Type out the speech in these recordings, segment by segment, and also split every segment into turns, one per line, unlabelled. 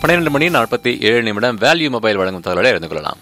பன்னிரண்டு மணி நாற்பத்தி ஏழு நிமிடம் வேல்யூ மொபைல் வழங்கும் தகவலை அறிந்து கொள்ளலாம்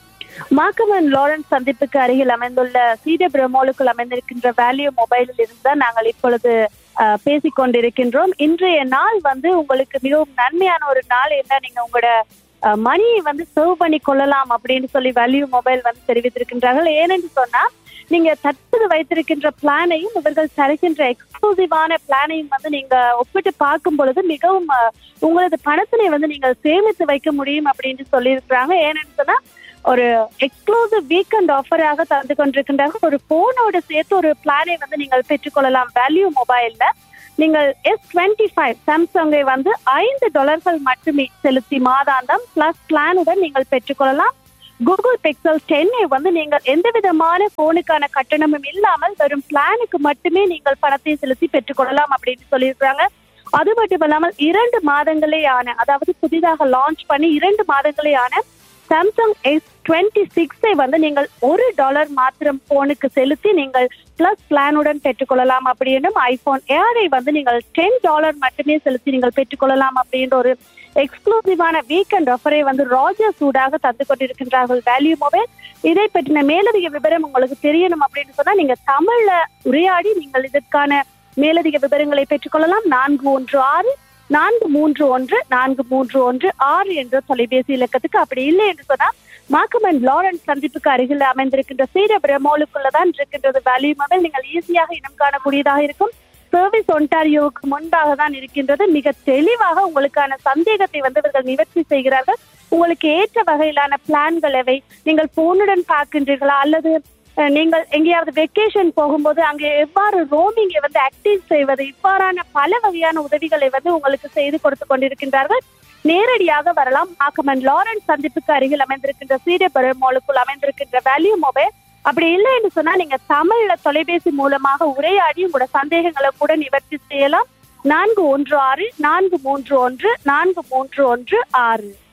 மாக்கமன் லாரன்ஸ் சந்திப்புக்கு அருகில் அமைந்துள்ள சீட பிரமோலுக்குள் அமைந்திருக்கின்ற வேல்யூ மொபைலில் இருந்து தான் நாங்கள் இப்பொழுது அஹ், பேசிக் கொண்டிருக்கின்றோம் இன்றைய நாள் வந்து உங்களுக்கு மிகவும் நன்மையான ஒரு நாள் என்ன நீங்க உங்களோட மணியை வந்து சர்வ் பண்ணி கொள்ளலாம் அப்படின்னு சொல்லி வேல்யூ மொபைல் வந்து தெரிவித்திருக்கின்றார்கள் ஏனென்று சொன்னா நீங்க தற்போது வைத்திருக்கின்ற பிளானையும் இவர்கள் தருகின்ற எக்ஸ்க்ளூசிவான பிளானையும் வந்து நீங்க ஒப்பிட்டு பார்க்கும் பொழுது மிகவும் அஹ், உங்களது பணத்தினை வந்து நீங்கள் சேமித்து வைக்க முடியும் அப்படின்னு சொல்லியிருக்கிறாங்க ஏனென்று சொன்னா ஒரு எக்ஸ்க்ளூசிவ் வீக்கெண்ட் ஆஃபராக தந்து கொண்டிருக்கின்றார்கள் ஒரு போனோட சேர்த்து ஒரு பிளானை வந்து நீங்கள் பெற்றுக்கொள்ளலாம் வேல்யூ மொபைல்ல நீங்கள் எஸ் டுவெண்ட்டி ஃபைவ் சாம்சங்கை வந்து ஐந்து டாலர்கள் மட்டுமே செலுத்தி மாதாந்தம் பிளஸ் பிளானுடன் நீங்கள் பெற்றுக்கொள்ளலாம் கூகுள் பிக்சல் டென்னை வந்து நீங்கள் எந்த விதமான போனுக்கான கட்டணமும் இல்லாமல் வெறும் பிளானுக்கு மட்டுமே நீங்கள் பணத்தை செலுத்தி பெற்றுக்கொள்ளலாம் அப்படின்னு சொல்லியிருக்கிறாங்க அது மட்டும் இல்லாமல் இரண்டு மாதங்களே ஆன அதாவது புதிதாக லான்ச் பண்ணி இரண்டு மாதங்களே ஆன சாம்சங் எஸ் டுவெண்ட்டி சிக்ஸை வந்து நீங்கள் ஒரு டாலர் மாத்திரம் போனுக்கு செலுத்தி நீங்கள் பிளஸ் பிளானுடன் பெற்றுக்கொள்ளலாம் அப்படின்னும் ஐபோன் ஏரை வந்து நீங்கள் டென் டாலர் மட்டுமே செலுத்தி நீங்கள் பெற்றுக்கொள்ளலாம் அப்படின்ற ஒரு எக்ஸ்க்ளூசிவான வீக்கெண்ட் ஆஃபரை வந்து ராஜர் சூடாக தந்து கொண்டிருக்கின்றார்கள் வேல்யூ மொபைல் இதை பற்றின மேலதிக விவரம் உங்களுக்கு தெரியணும் அப்படின்னு சொன்னா நீங்க தமிழ்ல உரையாடி நீங்கள் இதற்கான மேலதிக விவரங்களை பெற்றுக்கொள்ளலாம் நான்கு ஒன்று ஆறு நான்கு மூன்று ஒன்று நான்கு மூன்று ஒன்று ஆறு என்ற தொலைபேசி இலக்கத்துக்கு அப்படி இல்லை என்று சொன்னா மாக்கமன் லாரன்ஸ் சந்திப்புக்கு அருகில் அமைந்திருக்கின்ற சீரபிர மாலுக்குள்ளதான் இருக்கின்றது வேல்யூ மொபைல் நீங்கள் ஈஸியாக இனம் காணக்கூடியதாக இருக்கும் சர்வீஸ் ஒன்டாரியோவுக்கு முன்பாக தான் இருக்கின்றது மிக தெளிவாக உங்களுக்கான சந்தேகத்தை வந்து இவர்கள் நிவர்த்தி செய்கிறார்கள் உங்களுக்கு ஏற்ற வகையிலான பிளான்கள் எவை நீங்கள் போனுடன் பார்க்கின்றீர்களா அல்லது அஹ், நீங்கள் எங்கேயாவது வெக்கேஷன் போகும்போது அங்கே எவ்வாறு ரோமிங்கை வந்து ஆக்டிவ் செய்வது இவ்வாறான பல வகையான உதவிகளை வந்து உங்களுக்கு செய்து கொடுத்து கொண்டிருக்கின்றார்கள் நேரடியாக வரலாம் ஆக்கமன் லாரன்ஸ் சந்திப்புக்கு அருகில் அமைந்திருக்கின்ற சீரிய பெருமாளுக்குள் அமைந்திருக்கின்ற வேல்யூ மொபைல் அப்படி இல்லை என்று சொன்னா நீங்க தமிழ்ல தொலைபேசி மூலமாக உரையாடி உங்களோட சந்தேகங்களை கூட நிவர்த்தி செய்யலாம் நான்கு ஒன்று ஆறு நான்கு மூன்று ஒன்று நான்கு மூன்று ஒன்று ஆறு